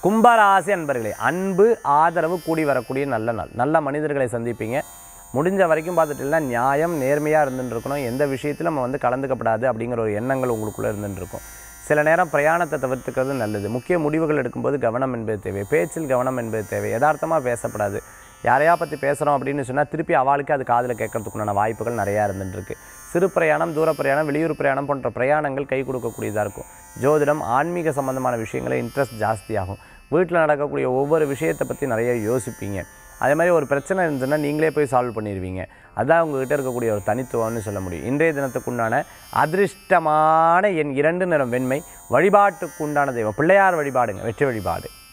கும்பராசி அன்பர்களே அன்பு ஆதரவு கூடி வரக்கூடிய நல்ல நாள் நல்ல மனிதர்களை சந்திப்பீங்க முடிஞ்ச வரைக்கும் பார்த்துட்டிங்கன்னா நியாயம் நேர்மையாக இருந்துட்டு இருக்கணும் எந்த விஷயத்திலும் நம்ம வந்து கலந்துக்கப்படாது அப்படிங்கிற ஒரு எண்ணங்கள் உங்களுக்குள்ளே இருந்துட்டு இருக்கும் சில நேரம் பிரயாணத்தை தவிர்த்துக்கிறது நல்லது முக்கிய முடிவுகள் எடுக்கும்போது கவனம் என்பது தேவை பேச்சில் கவனம் என்பது தேவை யதார்த்தமாக பேசப்படாது யாரையா பற்றி பேசுகிறோம் அப்படின்னு சொன்னால் திருப்பி அவளுக்கு அது காதில் கேட்கறதுக்குண்டான வாய்ப்புகள் நிறையா இருந்துட்டு இருக்கு சிறு பிரயாணம் தூர பிரயாணம் வெளியூர் பிரயாணம் போன்ற பிரயாணங்கள் கை கொடுக்கக்கூடியதாக இருக்கும் ஜோதிடம் ஆன்மீக சம்பந்தமான விஷயங்களை இன்ட்ரெஸ்ட் ஜாஸ்தியாகும் வீட்டில் நடக்கக்கூடிய ஒவ்வொரு விஷயத்தை பற்றி நிறைய யோசிப்பீங்க அதே மாதிரி ஒரு பிரச்சனை இருந்ததுன்னா நீங்களே போய் சால்வ் பண்ணிடுவீங்க அதான் உங்ககிட்ட இருக்கக்கூடிய ஒரு தனித்துவம்னு சொல்ல முடியும் இன்றைய தினத்துக்குண்டான அதிர்ஷ்டமான என் இரண்டு நிறம் வெண்மை வழிபாட்டுக்குண்டான தெய்வம் பிள்ளையார் வழிபாடுங்க வெற்றி வழிபாடு